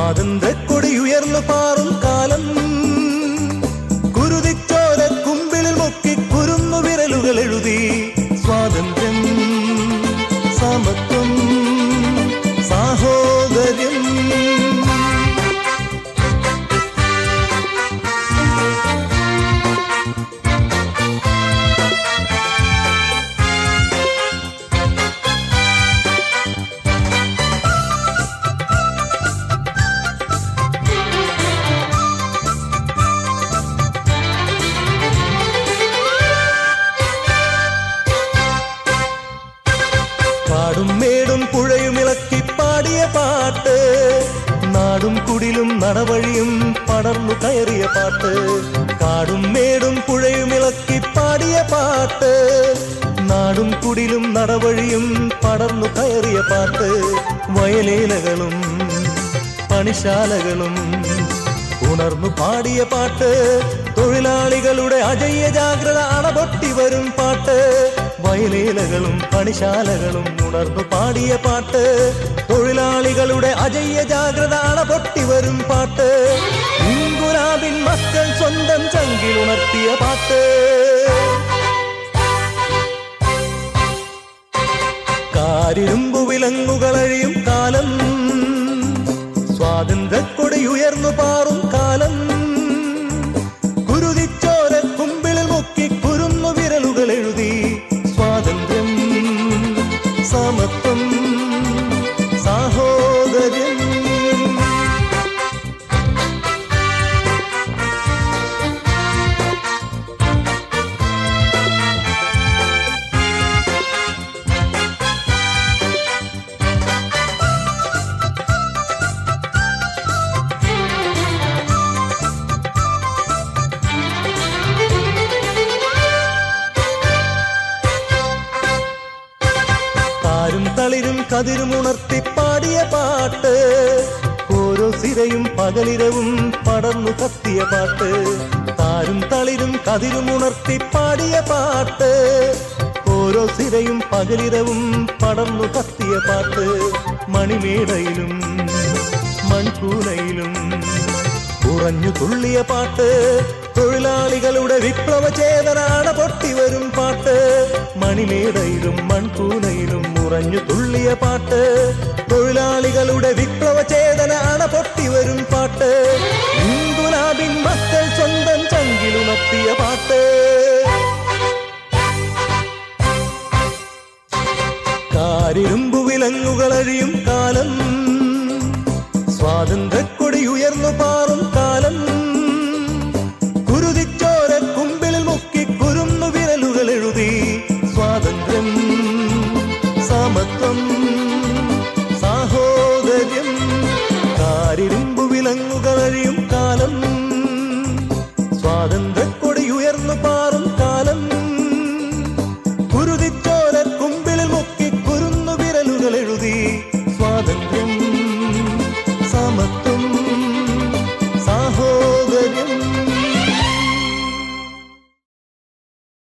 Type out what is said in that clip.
സ്വാതന്ത്ര്യക്കൊടി ഉയർന്നു പാറും കാലം കുരുതിച്ചോര കുമ്പിളിൽ മുക്കി കുരുന്നു വിരലുകൾ എഴുതി സ്വാതന്ത്ര്യം സമത്വം സാഹോദര്യം കാടും മേടും പുഴയും ഇളക്കി പാടിയ പാട്ട് നാടും കുടിലും നടവഴിയും പടർന്നു കയറിയ പാട്ട് കാടും മേടും പുഴയും ഇളക്കി പാടിയ പാട്ട് നാടും കുടിലും നടവഴിയും പടർന്നു കയറിയ പാട്ട് വയലേലകളും പണിശാലകളും ഉണർന്നു പാടിയ പാട്ട് തൊഴിലാളികളുടെ അജയ്യ ജാഗ്രത അണപൊട്ടി വരും പാട്ട് വയലേലകളും പണിശാലകളും ഉണർന്നു പാടിയ പാട്ട് തൊഴിലാളികളുടെ അജയ്യ ജാഗ്രത അണപൊട്ടി വരും പാട്ട് ഇങ്കുലാബിൻ മക്കൾ സ്വന്തം ചങ്കിലുണർത്തിയ പാട്ട് കാരിരുമ്പു വിലങ്ങുകളഴിയും കാലം സ്വാതന്ത്ര്യക്കൊടി ഉയർന്നു പാറും കാലം കുരുതിച്ചോര കുമ്പിളിൽ മുക്കി കുരുന്നു വിരലുകൾ എഴുതി സ്വാതന്ത്ര്യം സമത്വം സാഹോദര്യം താരും തളിരും കതിരും ഉണർത്തി പാടിയ പാട്ട് ഓരോ സിരയും പകലിരവും പടർന്നു കത്തിയ പാട്ട് താരും തളിരും കതിരും ഉണർത്തി പാടിയ പാട്ട് ഓരോ സിരയും പകലിരവും പടർന്നു കത്തിയ പാട്ട് മണിമേടയിലും മൺകൂനയിലും ഉറഞ്ഞു തുള്ളിയ പാട്ട് തൊഴിലാളികളുടെ വിപ്ലവ ചേതനാട പൊട്ടി വരും പാട്ട് മണിമേടയിലും മൺകൂനയിലും ഉറഞ്ഞു തുള്ളിയ പാട്ട് തൊഴിലാളികളുടെ വിപ്ലവ ചേതന അണ പൊട്ടി വരും പാട്ട് ഇൻകുലാബിൻ മക്കൾ സ്വന്തം ചങ്കിലുണർത്തിയ പാട്ട് കാരിരുമ്പു വിലങ്ങുകളഴിയും കാലം സ്വാതന്ത്ര്യക്കൊടി ഉയർന്നു പാറും കാലം കുരുതിച്ചോര കുമ്പിളിൽ മുക്കി കുരുന്നു വിരലുകൾ എഴുതി സ്വാതന്ത്ര്യം സമത്വം സാഹോദര്യം കാരിരുമ്പു വിലങ്ങുകളഴിയും കാലം സ്വാതന്ത്ര്യക്കൊടി ഉയർന്നു പാറും കാലം കുരുതിച്ചോര